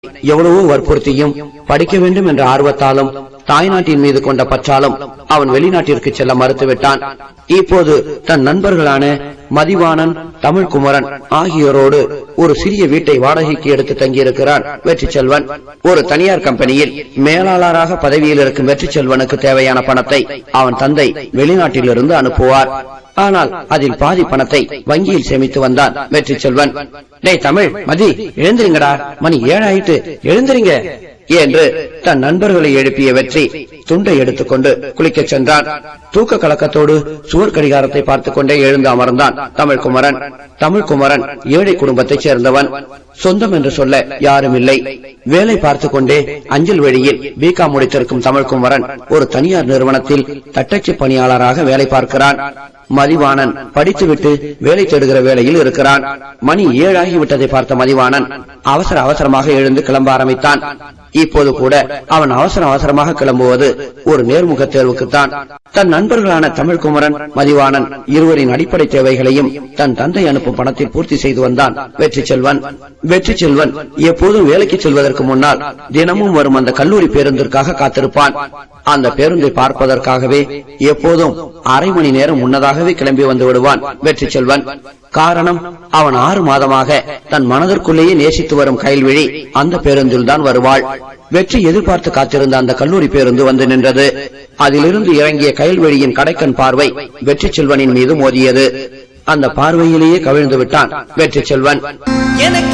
எவ்வளவோ வற்புறுத்தியும் படிக்க வேண்டும் என்ற ஆர்வத்தாலும் தாய்நாட்டின் மீது கொண்ட பற்றாலும் அவன் வெளிநாட்டிற்கு செல்ல மறுத்துவிட்டான் இப்போது தன் நண்பர்களான மதிவாணன் தமிழ்குமரன் ஆகியோரோடு ஒரு சிறிய வீட்டை வாடகைக்கு எடுத்து தங்கியிருக்கிறான் வெற்றி செல்வன் ஒரு தனியார் கம்பெனியில் மேலாளராக பதவியில் இருக்கும் வெற்றி செல்வனுக்கு தேவையான பணத்தை அவன் தந்தை வெளிநாட்டிலிருந்து அனுப்புவார் ஆனால் அதில் பாதி பணத்தை வங்கியில் சேமித்து வந்தான் வெற்றி செல்வன் டேய் தமிழ் மதி எழுந்திருங்கடா மணி ஏழாயிட்டு எழுந்திருங்க என்று தன் நண்பர்களை எழுப்பிய வெற்றி துண்டை எடுத்துக்கொண்டு குளிக்கச் சென்றான் தூக்க கலக்கத்தோடு சுவர் கடிகாரத்தை பார்த்துக் கொண்டே எழுந்து அமர்ந்தான் தமிழ்குமரன் தமிழ்குமரன் ஏழை குடும்பத்தைச் சேர்ந்தவன் சொந்தம் என்று சொல்ல யாரும் இல்லை வேலை பார்த்துக் கொண்டே அஞ்சல் வழியில் பிகா முடித்திருக்கும் தமிழ்குமரன் ஒரு தனியார் நிறுவனத்தில் தட்டச்சு பணியாளராக வேலை பார்க்கிறான் மதிவாணன் படித்துவிட்டு வேலை தேடுகிற வேலையில் இருக்கிறான் மணி ஏழாகி விட்டதை பார்த்த மதிவாணன் அவசர அவசரமாக எழுந்து கிளம்ப ஆரம்பித்தான் இப்போது கூட அவன் அவசர அவசரமாக கிளம்புவது ஒரு நேர்முக தேர்வுக்குத்தான் தன் நண்பர்களான தமிழ்குமரன் மதிவாணன் இருவரின் அடிப்படை தேவைகளையும் தன் தந்தை அனுப்பும் பணத்தில் பூர்த்தி செய்து வந்தான் வெற்றி செல்வன் வெற்றி செல்வன் எப்போதும் வேலைக்கு செல்வதற்கு முன்னால் தினமும் வரும் அந்த கல்லூரி பேருந்திற்காக காத்திருப்பான் அந்த பேருந்தை பார்ப்பதற்காகவே எப்போதும் அரை மணி நேரம் முன்னதாகவே கிளம்பி வந்து விடுவான் வெற்றி செல்வன் காரணம் அவன் ஆறு மாதமாக தன் மனதிற்குள்ளேயே நேசித்து வரும் கயல்விழி அந்த பேருந்தில் தான் வருவாள் வெற்றி எதிர்பார்த்து காத்திருந்த அந்த கல்லூரி பேருந்து வந்து நின்றது அதிலிருந்து இறங்கிய கயல்வெளியின் கடைக்கண் பார்வை வெற்றி செல்வனின் மீது மோதியது அந்த பார்வையிலேயே கவிழ்ந்து விட்டான் வெற்றி செல்வன் எனக்கு